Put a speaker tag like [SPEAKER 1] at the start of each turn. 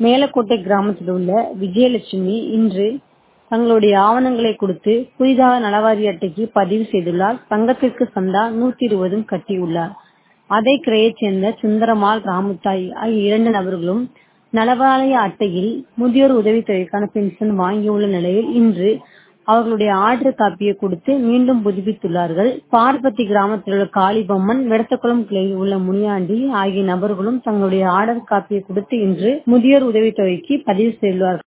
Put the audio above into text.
[SPEAKER 1] மேலக்கோட்டை கிராமத்தில் உள்ள விஜயலட்சுமி இன்று தங்களுடைய ஆவணங்களை கொடுத்து புதிதாக நலவாரிய அட்டைக்கு பதிவு செய்துள்ளார் சங்கத்திற்கு சந்தா நூத்தி இருபதும் கட்டியுள்ளார் அதே கிளையைச் சேர்ந்த சுந்தரமால் ராமுத்தாய் ஆகிய இரண்டு நபர்களும் நலவாரிய அட்டையில் முதியோர் உதவித்தொகைக்கான பென்ஷன் வாங்கியுள்ள நிலையில் இன்று அவர்களுடைய ஆர்டர் காப்பியை கொடுத்து மீண்டும் புதுப்பித்துள்ளார்கள் பார்பத்தி கிராமத்தில் உள்ள காளிபொம்மன் விடத்தக்குளம் கிளையில் உள்ள முனியாண்டி ஆகிய நபர்களும் தங்களுடைய ஆர்டர் காப்பியை கொடுத்து இன்று முதியோர் உதவித்தொகைக்கு பதிவு செய்துள்ளார்கள்